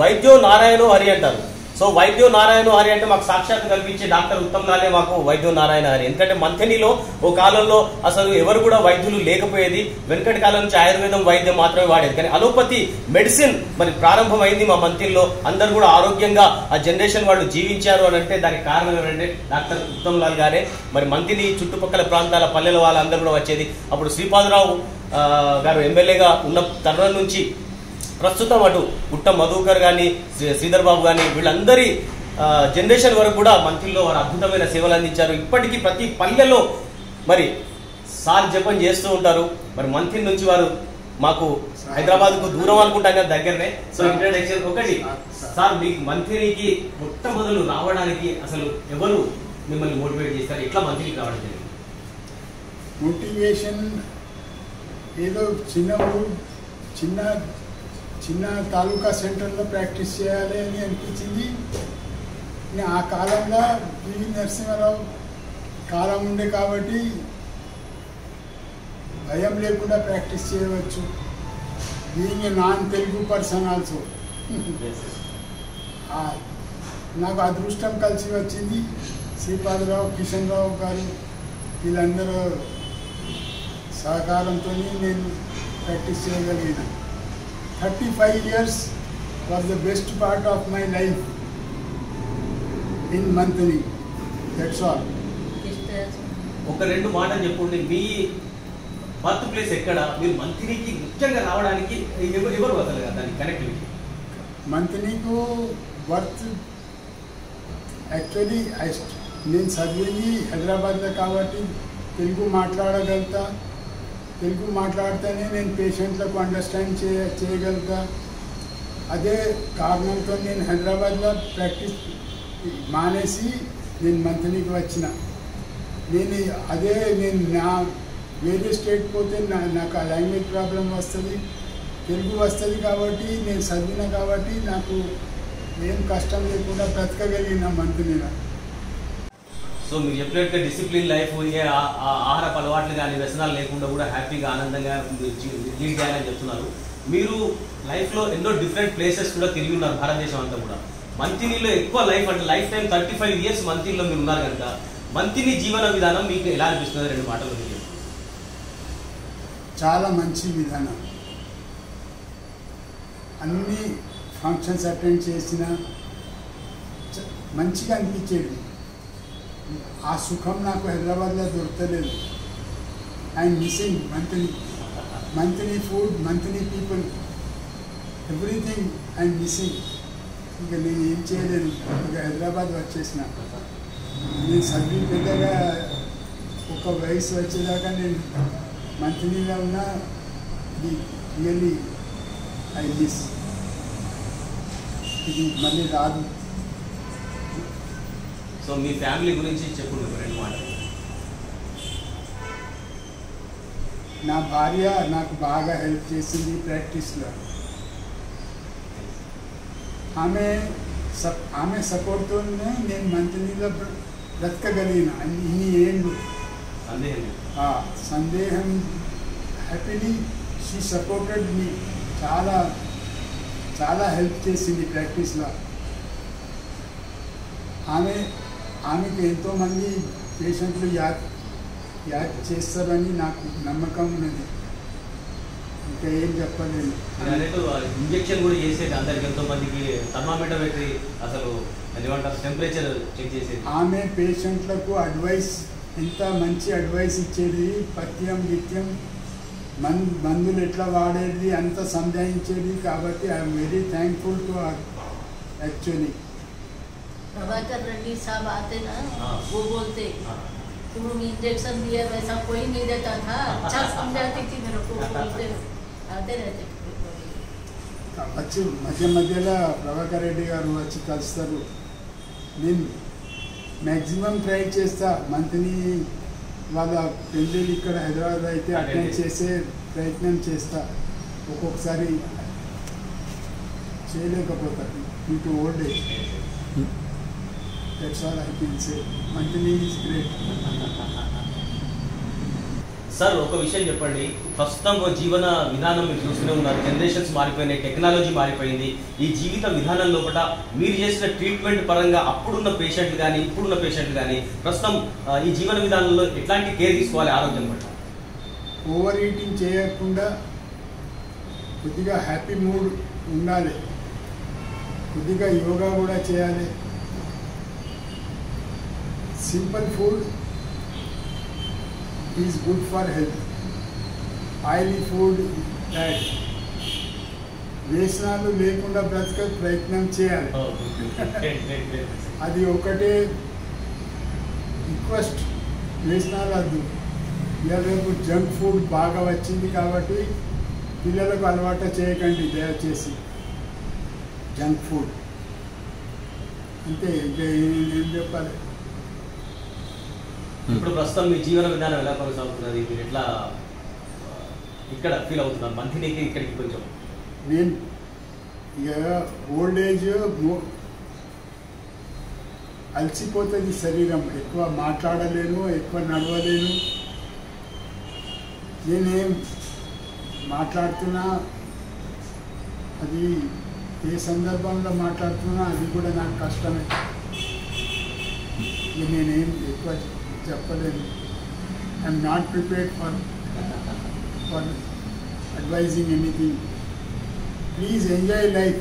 వైద్యో నారాయణో హరి అంటారు సో వైద్యో నారాయణ హరి అంటే మాకు సాక్షాత్ కల్పించే డాక్టర్ ఉత్తమ్ లాలే మాకు వైద్యో నారాయణ హరి ఎందుకంటే మంథనిలో ఓ కాలంలో అసలు ఎవరు కూడా వైద్యులు లేకపోయేది వెనకటి కాలం నుంచి ఆయుర్వేదం వైద్యం మాత్రమే వాడేది కానీ అలోపతి మెడిసిన్ మరి ప్రారంభమైంది మా మంతిల్లో అందరూ కూడా ఆరోగ్యంగా ఆ జనరేషన్ వాళ్ళు జీవించారు అని అంటే దానికి కారణం ఏంటంటే డాక్టర్ ఉత్తమ్ లాల్ గారే మరి మంతిని చుట్టుపక్కల ప్రాంతాల పల్లెల వాళ్ళందరూ కూడా వచ్చేది అప్పుడు శ్రీపాదరావు ఆ, గారు ఎమ్మెల్యేగా ఉన్న తరుణం నుంచి ప్రస్తుతం అటు పుట్ట మధుకర్ కానీ శ్రీధర్ బాబు కానీ వీళ్ళందరి ఆ, జనరేషన్ వరకు కూడా మంత్రిలో వారు అద్భుతమైన సేవలు అందించారు ఇప్పటికీ ప్రతి పల్లెలో మరి సార్ జపం చేస్తూ ఉంటారు మరి మంత్రి నుంచి వారు మాకు హైదరాబాద్ కు దూరం అనుకుంటాం కదా దగ్గరనే సో ఇంట్రడక్షన్ ఒకటి సార్ మీకు మంత్రికి మొట్టమొదలు రావడానికి అసలు ఎవరు మిమ్మల్ని మోటివేట్ చేస్తారు ఎట్లా మంత్రికి రావడం జరిగింది మోటివేషన్ ఏదో చిన్న ఊరు చిన్న చిన్న తాలూకా సెంటర్లో ప్రాక్టీస్ చేయాలి అని అనిపించింది నే- ఆ కాలంలో పివి నరసింహారావు కాలం ఉండే కాబట్టి భయం లేకుండా ప్రాక్టీస్ చేయవచ్చు being a non Telugu person also నాకు అదృష్టం కలిసి వచ్చింది శ్రీపాదరావు కిషన్ రావు గారు వీళ్ళందరూ సహకారంతో నేను ప్రాక్టీస్ చేయగలిగిన thirty five years was the best part of my life in Manthani that's all ఒక రెండు మాటలు చెప్పండి మీ బర్త్ ప్లేస్ ఎక్కడ మీరు మంత్రికి ముఖ్యంగా రావడానికి ఎవరు ఎవరు అసలు దానికి కనెక్టివిటీ మంత్లీకు వర్త్ యాక్చువల్లీ ఐ నేను చదివింది హైదరాబాద్లో కాబట్టి తెలుగు మాట్లాడగలుగుతా తెలుగు మాట్లాడితేనే నేను పేషెంట్లకు అండర్స్టాండ్ చే చేయగలుగుతా అదే కారణంతో నేను హైదరాబాద్లో ప్రాక్టీస్ మానేసి నేను మంత్లీకి వచ్చిన నేను అదే నేను నా వేరే స్టేట్ పోతే నా నాకు ఆ లాంగ్వేజ్ ప్రాబ్లం వస్తుంది తెలుగు వస్తుంది కాబట్టి నేను చదివిన కాబట్టి నాకు ఏం కష్టం లేకుండా బ్రతకగలిగిన మంత్లీలో సో మీరు చెప్పినట్టుగా డిసిప్లిన్ లైఫ్ ఏ ఆ- ఆ ఆహార అలవాట్లు కానీ వ్యసనాలు లేకుండా కూడా హ్యాపీగా ఆనందంగా లీడ్ చేయాలని చెప్తున్నారు మీరు లైఫ్లో ఎన్నో డిఫరెంట్ ప్లేసెస్ కూడా తిరిగి ఉన్నారు భారతదేశం అంతా కూడా మంతినిలో ఎక్కువ లైఫ్ అంటే lifetime thirty five years మంతినిలో మీరు ఉన్నారు కనుక మంతిని జీవన విధానం మీకు ఎలా అనిపిస్తుంది రెండు మాటలు మీరు చెప్పండి. చాలా మంచి విధానం అన్ని ఫంక్షన్స్ అటెండ్ చేసిన చ- మంచిగా అనిపించేది ఆ సుఖం నాకు హైదరాబాద్లో దొరకలేదు I'm missing Manthani Manthani food Manthani people everything I'm missing ఇక నేను ఏం చేయలేను ఇక హైదరాబాద్ వచ్చేసిన నేను చదివి పెద్దగా ఒక వయసు వచ్చేదాకా నేను మంత్లీలో ఉన్న ఇది రియల్లీ ఐ మిస్ ఇది మళ్ళీ రాదు సో మీ ఫ్యామిలీ గురించి చెప్పండి ఒక రెండు మాటలు నా భార్య నాకు బాగా హెల్ప్ చేసింది ప్రాక్టీస్లో ఆమె సప్ ఆమె సపోర్ట్తోనే నేను మంత్లీలో బ్ర- బ్రతకగలిగిన అన్ని ఇన్ని ఏళ్ళు సందేహం లేదు. ఆ సందేహం హ్యాపీలీ షీ సపోర్టెడ్ మీ చాలా చాలా హెల్ప్ చేసింది ప్రాక్టీస్లో ఆమె ఆమెకు ఎంతోమంది పేషెంట్లు యాద్ యాద్ చేస్తారని నాకు నమ్మకం ఉన్నది ఇంకా ఏం చెప్పలేను మీరు అన్నట్టు ఇంజెక్షన్ కూడా చేసేది అందరికి ఎంతో మందికి థర్మామీటర్ పెట్టి అసలు అది ఏమంటారు టెంపరేచర్ చెక్ చేసేది ఆమె పేషెంట్లకు అడ్వైస్ ఎంత మంచి అడ్వైస్ ఇచ్చేది పథ్యం నిత్యం మన్ మందులు ఎట్లా వాడేది అంత సందేహించేది కాబట్టి I'm very thankful to actually Prabhakar Reddy साहब आते ना हाँ। वो बोलते ఆ, तुम इंजेक्शन दिया वैसा कोई नहीं देता था अच्छा समझाती थी मेरे को बोलते आते रहते कभी-कभी। వచ్చి మధ్య మధ్యలో ప్రభాకర్ రెడ్డి గారు వచ్చి కలుస్తారు నేను మ్యాక్సిమం ట్రై చేస్తా మంత్ని వాళ్ళ పెళ్ళిళ్ళు ఇక్కడ హైదరాబాద్ అయితే అటెండ్ చేసే ప్రయత్నం చేస్తా ఒక్కొక్కసారి చేయలేకపోతాను into old age that's all I can say Manthani is great sir ఒక విషయం చెప్పండి ప్రస్తుతం ఓ జీవన విధానం మీరు చూస్తూనే ఉన్నారు జనరేషన్స్ మారిపోయినాయి టెక్నాలజీ మారిపోయింది ఈ జీవిత విధానం లోపల మీరు చేసిన ట్రీట్మెంట్ పరంగా అప్పుడున్న పేషెంట్లు కానీ ఇప్పుడున్న పేషెంట్లు కానీ ప్రస్తుతం ఆ, ఈ జీవన విధానంలో ఎట్లాంటి కేర్ తీసుకోవాలి ఆరోగ్యం పట్ల ఓవర్ ఈటింగ్ చేయకుండా కొద్దిగా హ్యాపీ మూడ్ ఉండాలి కొద్దిగా యోగా కూడా చేయాలి simple food is good for health oily food bad వ్యసనాలు లేకుండా బ్రతక ప్రయత్నం చేయాలి అది ఒకటే రిక్వెస్ట్ వ్యసనాలు వద్దు ఇవాళ రేపు జంక్ ఫుడ్ బాగా వచ్చింది కాబట్టి పిల్లలకు అలవాటు చేయకండి దయచేసి జంక్ ఫుడ్ అంతే ఇంకా ఏం- ఏం చెప్పాలి ఇప్పుడు ప్రస్తుతం మీ జీవన విధానం ఎలా కొనసాగుతున్నది మీరు ఎట్లా ఆ, ఇక్కడ ఫీల్ అవుతున్నారు మంత్లీకి ఇక్కడికి కొంచెం నేను ఇక ఓల్డ్ ఏజ్ అలసిపోతుంది శరీరం ఎక్కువ మాట్లాడలేను ఎక్కువ నడవలేను నేనేం మాట్లాడుతున్నా అది ఏ సందర్భంలో మాట్లాడుతున్నా అది కూడా నాకు కష్టమే ఇక నేనేం ఎక్కువ చెప్పలేను I'm not prepared for for advising anything please enjoy life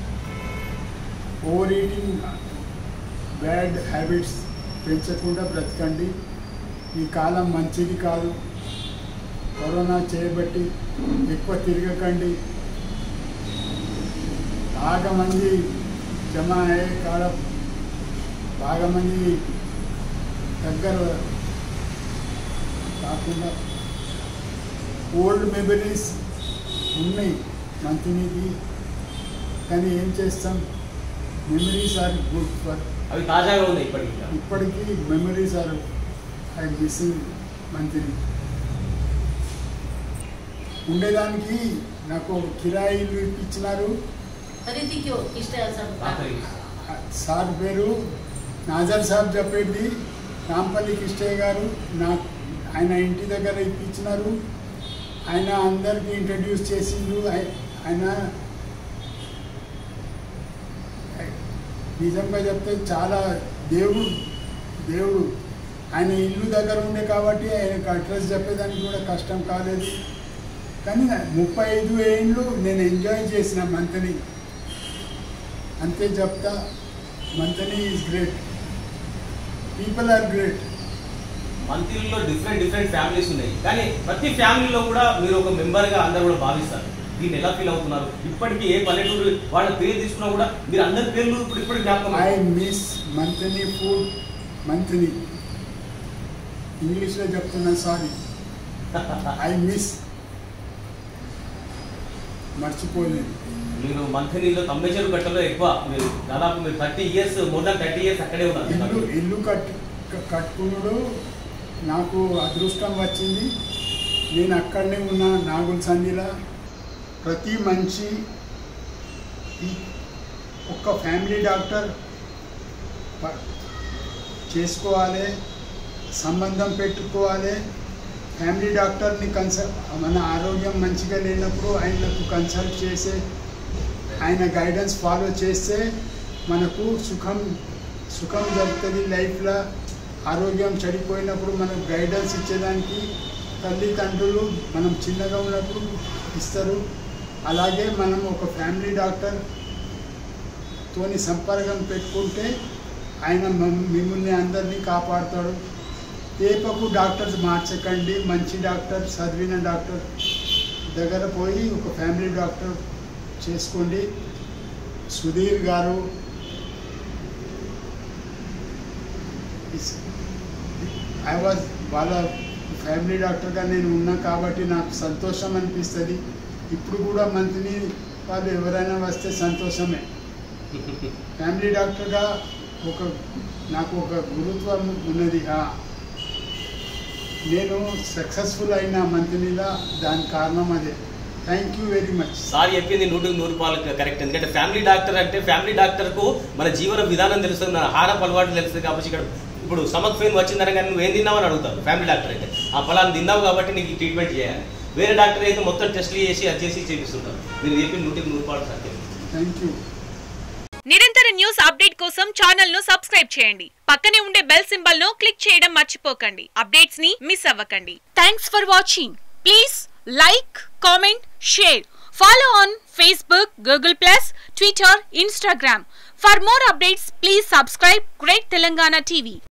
over eating bad habits పెంచకుండా బ్రతకండి ఈ కాలం మంచిది కాదు కరోనా చేయబట్టి ఎక్కువ తిరగకండి బాగా మంది జమ అయ్యే కాడ బాగా మంది దగ్గర కాకుండా ఓల్డ్ మెమరీస్ ఉన్నాయి మంత్లీకి కానీ ఏం చేస్తాం మెమరీస్ ఆర్ గుడ్ ఫర్ అవి తాజాగా ఉన్నాయి ఇప్పటికి ఇంకా. ఇప్పటికీ memories are I missing Manthani ఉండేదానికి నాకు ఒక కిరాయిలు ఇప్పించినారు खरीदी क्यों किस तरह से ఆఖరికి. సార్ పేరు నాజర్ సాబ్ చెప్పేది రాంపల్లి కృష్ణయ్య గారు నా ఆయన ఇంటి దగ్గర ఇప్పించినారు ఆయన అందరికి ఇంట్రడ్యూస్ చేసిండు ఆయ- ఆయన నిజంగా చెప్తే చాలా దేవుడు దేవుడు ఆయన ఇల్లు దగ్గర ఉండే కాబట్టి ఆయనకు అడ్రస్ చెప్పేదానికి కూడా కష్టం కాలేదు కానీ ముప్పై ఐదు ఏళ్ళు నేను ఎంజాయ్ చేసిన మంత్ని అంతే చెప్తా Manthani is great people are great మంత్లీలో డిఫరెంట్ డిఫరెంట్ ఫ్యామిలీస్ ఉన్నాయి కానీ ప్రతి ఫ్యామిలీలో కూడా మీరు ఒక మెంబర్ గా అందరు కూడా భావిస్తారు దీన్ని ఎలా ఫీల్ అవుతున్నారు ఇప్పటికీ ఏ పల్లెటూరు వాళ్ళ పేరు తీసుకున్నా కూడా మీరు అందరి పేర్లు ఇప్పుడు ఇప్పుడు జ్ఞాపకం I miss Manthani food Manthani ఇంగ్లీష్లో చెప్తున్నా సారీ ఐ మిస్ మర్చిపోలేదు మీరు మంత్లీలో తమ్మెచెరు కట్టలో ఎక్కువ మీరు దాదాపు మీరు thirty years more than thirty years అక్కడే ఇల్లు ఉన్నారు ఇల్లు కట్టు క- కట్టుకున్నాడు నాకు అదృష్టం వచ్చింది నేను అక్కడనే ఉన్నా నాగుల సంధిలా ప్రతి మనిషి ఈ ఒక్క ఫ్యామిలీ డాక్టర్ ప- చేసుకోవాలి సంబంధం పెట్టుకోవాలి ఫ్యామిలీ డాక్టర్ని కన్సల్ట్ మన ఆరోగ్యం మంచిగా లేనప్పుడు ఆయనకు కన్సల్ట్ చేసే ఆయన గైడెన్స్ ఫాలో చేస్తే మనకు సుఖం సుఖం దొరుకుతుంది లైఫ్లో ఆరోగ్యం చెడిపోయినప్పుడు మనకు గైడెన్స్ ఇచ్చేదానికి తల్లిదండ్రులు మనం చిన్నగా ఉన్నప్పుడు ఇస్తారు అలాగే మనం ఒక ఫ్యామిలీ డాక్టర్ తోని సంపర్కం పెట్టుకుంటే ఆయన మమ్- మిమ్మల్ని అందరినీ కాపాడుతాడు తేపకు డాక్టర్స్ మార్చకండి మంచి డాక్టర్ చదివిన డాక్టర్ దగ్గర పోయి ఒక ఫ్యామిలీ డాక్టర్ చేసుకోండి సుధీర్ గారు ఐ వాజ్ వాళ్ళ ఫ్యామిలీ డాక్టర్గా నేను ఉన్నా కాబట్టి నాకు సంతోషం అనిపిస్తుంది ఇప్పుడు కూడా మంత్లీ వాళ్ళు ఎవరైనా వస్తే సంతోషమే ఫ్యామిలీ డాక్టర్గా ఒక నాకు ఒక గురుత్వం ఉన్నది ఆ, నేను సక్సెస్ఫుల్ అయిన మంత్లీలా దాని కారణం అదే thank you very much sir చెప్పింది నూటికి నూరు రూపాయలు కరెక్ట్ ఎందుకంటే ఫ్యామిలీ డాక్టర్ అంటే ఫ్యామిలీ డాక్టర్ కు మన జీవన విధానం తెలుస్తుంది మన ఆహార అలవాట్లు తెలుస్తుంది కాబట్టి ఇక్కడ ఇప్పుడు స్టమక్ పెయిన్ వచ్చిందని కానీ నువ్వు ఏం తిన్నావని అడుగుతారు ఫ్యామిలీ డాక్టర్ అయితే ఆ ఫలాన్ని తిన్నావు కాబట్టి నీకు ట్రీట్మెంట్ చేయాలి వేరే డాక్టర్ అయితే మొత్తం టెస్ట్లు చేసి అది చేసి చేపిస్తుంటారు మీరు చెప్పి నూటికి నూరు పాటు సత్యం థ్యాంక్ యూ నిరంతర న్యూస్ అప్డేట్ కోసం ఛానల్ ను సబ్స్క్రైబ్ చేయండి పక్కనే ఉండే బెల్ సింబల్ ను క్లిక్ చేయడం మర్చిపోకండి అప్డేట్స్ ని మిస్ అవ్వకండి thanks for watching please like comment share follow on Facebook Google plus Twitter Instagram for more updates please subscribe great Telangana TV